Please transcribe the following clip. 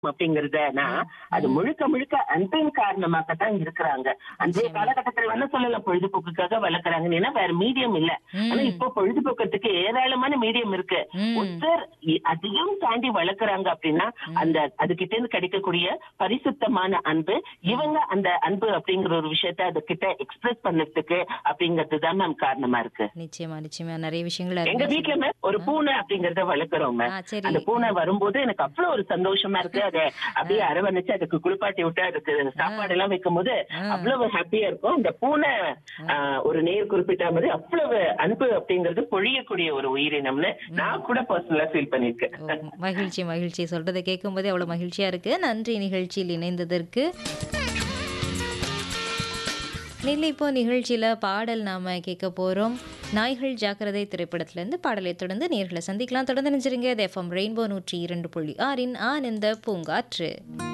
அப்படிங்கறதனா அது முழுக்க முழுக்க அன்பின் காரணமாகத்தான் இருக்கிறாங்க அன்றைய நிச்சயமா. காலகட்டத்தில் வேணா சொல்லலாம் பொழுதுபோக்குக்காக வளர்க்கறாங்கன்னு ஏன்னா வேற மீடியம் இல்ல ம். ஆனா இப்போ பொழுதுபோக்கத்துக்கு ஏராளமான மீடியம் இருக்கு ம். ஒருத்தர் இ- அதையும் தாண்டி வளர்க்கறாங்க அப்படின்னா அந்த அதுகிட்ட இருந்து கிடைக்கக்கூடிய பரிசுத்தமான அன்பு இவங்க அந்த அன்பு அப்படிங்கிற ஒரு விஷயத்த அது கிட்ட எக்ஸ்பிரஸ் பண்ணதுக்கு அப்படிங்கிறது தான் மேம் காரணமா இருக்கு நிச்சயமா நிச்சயமா நிறைய விஷயங்கள் எங்க அருமையா வீட்ல மேம் ஒரு பூனை அப்படிங்கறத வளர்க்குறோம் மேம் ஆ, சரி. அந்த பூனை வரும்போது எனக்கு அவ்வளவு ஒரு சந்தோஷமா இருக்கு அதை அப்படியே அரவணைச்சு அதுக்கு குளிப்பாட்டி விட்டு அதுக்கு சாப்பாடு எல்லாம் வைக்கும் போது அவ்வளவு ஹாப்பியா இருக்கும் அந்த பூனை ஆ, ஒரு நேர் குறிப்பிட்ட மாதிரி அவ்வளவு அன்பு அப்படிங்கிறது பொழியக்கூடிய ஒரு உயிரினம்னு நான் கூட பர்சனலா ஃபீல் பண்ணிருக்கேன் ஓ, மகிழ்ச்சி மகிழ்ச்சி சொல்றதை கேட்கும் போதே அவ்வளவு மகிழ்ச்சியா இருக்கு நன்றி நிகழ்ச்சியில் இணைந்ததற்கு நெல்லி இப்போ நிகழ்ச்சியில பாடல் நாம கேட்க போறோம் நாய்கள் ஜாக்கிரதை திரைப்படத்திலிருந்து பாடலை தொடர்ந்து நேர்களை சந்திக்கலாம் தொடர்ந்து நினைச்சிருங்க எஃப்எம் ரெயின்போ நூற்றி இரண்டு புள்ளி ஆறின் ஆனந்த பூங்காற்று